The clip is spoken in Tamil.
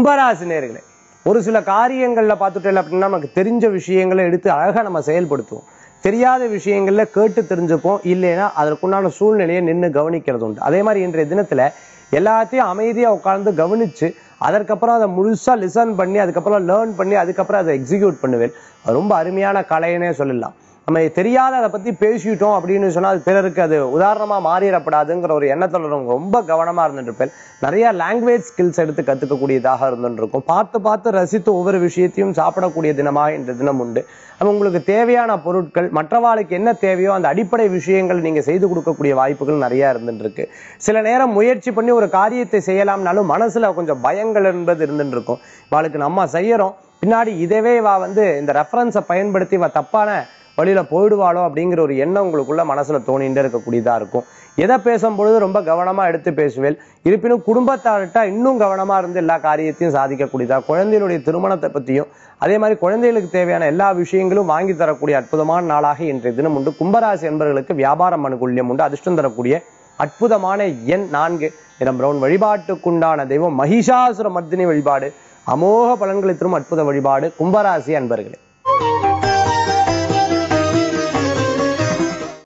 கும்பராசி நேர்களே ஒரு சில காரியங்கள்ல பார்த்துட்டேன் அப்படின்னா நமக்கு தெரிஞ்ச விஷயங்களை எடுத்து அழகா நம்ம செயல்படுத்துவோம் தெரியாத விஷயங்கள்ல கேட்டு தெரிஞ்சுப்போம் இல்லைன்னா அதற்குண்டான சூழ்நிலையை நின்று கவனிக்கிறது உண்டு அதே மாதிரி இன்றைய தினத்துல எல்லாத்தையும் அமைதியா உட்கார்ந்து கவனிச்சு அதற்கப்புறம் அதை முழுசா லிசன் பண்ணி அதுக்கப்புறம் லேர்ன் பண்ணி அதுக்கப்புறம் அதை எக்ஸிக்யூட் பண்ணுவேன் அது ரொம்ப அருமையான கலைன்னே சொல்லலாம் நம்ம தெரியாத அதை பத்தி பேசிட்டோம் அப்படின்னு சொன்னா அது பிறருக்கு அது உதாரணமா மாறிடப்படாதுங்கிற ஒரு எண்ணத்துல நம்ம ரொம்ப கவனமா இருந்துட்டு இருப்பேன் நிறைய லாங்குவேஜ் ஸ்கில்ஸ் எடுத்து கத்துக்கக்கூடியதாக இருந்துட்டு இருக்கும் பார்த்து பார்த்து ரசித்து ஒவ்வொரு விஷயத்தையும் சாப்பிடக்கூடிய தினமாக இந்த தினம் உண்டு அப்ப உங்களுக்கு தேவையான பொருட்கள் மற்றவாளுக்கு என்ன தேவையோ அந்த அடிப்படை விஷயங்கள் நீங்க செய்து கொடுக்கக்கூடிய வாய்ப்புகள் நிறைய இருந்துட்டு இருக்கு சில நேரம் முயற்சி பண்ணி ஒரு காரியத்தை செய்யலாம்னாலும் மனசுல கொஞ்சம் பயங்கள் என்பது இருந்துட்டு இருக்கும் இவாளுக்கு நம்ம செய்யறோம் பின்னாடி இதவே வா வந்து இந்த ரெஃபரன்ஸை பயன்படுத்தி இவ தப்பான வழியில போயிடுவாளோ அப்படிங்கிற ஒரு எண்ணம் உங்களுக்குள்ள மனசுல தோணிகிட்டே இருக்கக்கூடியதா இருக்கும் எதை பேசும் பொழுது ரொம்ப கவனமா எடுத்து பேசுவேன் இருப்பினும் குடும்பத்தார்கிட்ட இன்னும் கவனமா இருந்து எல்லா காரியத்தையும் சாதிக்கக்கூடியதா குழந்தைகளுடைய திருமணத்தை பத்தியும் அதே மாதிரி குழந்தைகளுக்கு தேவையான எல்லா விஷயங்களும் வாங்கி தரக்கூடிய அற்புதமான நாளாக இன்றைய தினம் உண்டு கும்பராசி என்பவர்களுக்கு வியாபாரம் அனுகூல்யம் உண்டு அதிர்ஷ்டம் தரக்கூடிய அற்புதமான எண் நான்கு இடம் பிரவுன் வழிபாட்டுக்குண்டான தெய்வம் மகிஷாசுர மர்தினி வழிபாடு அமோக பலன்களை தரும் அற்புத வழிபாடு கும்பராசி அன்பர்களே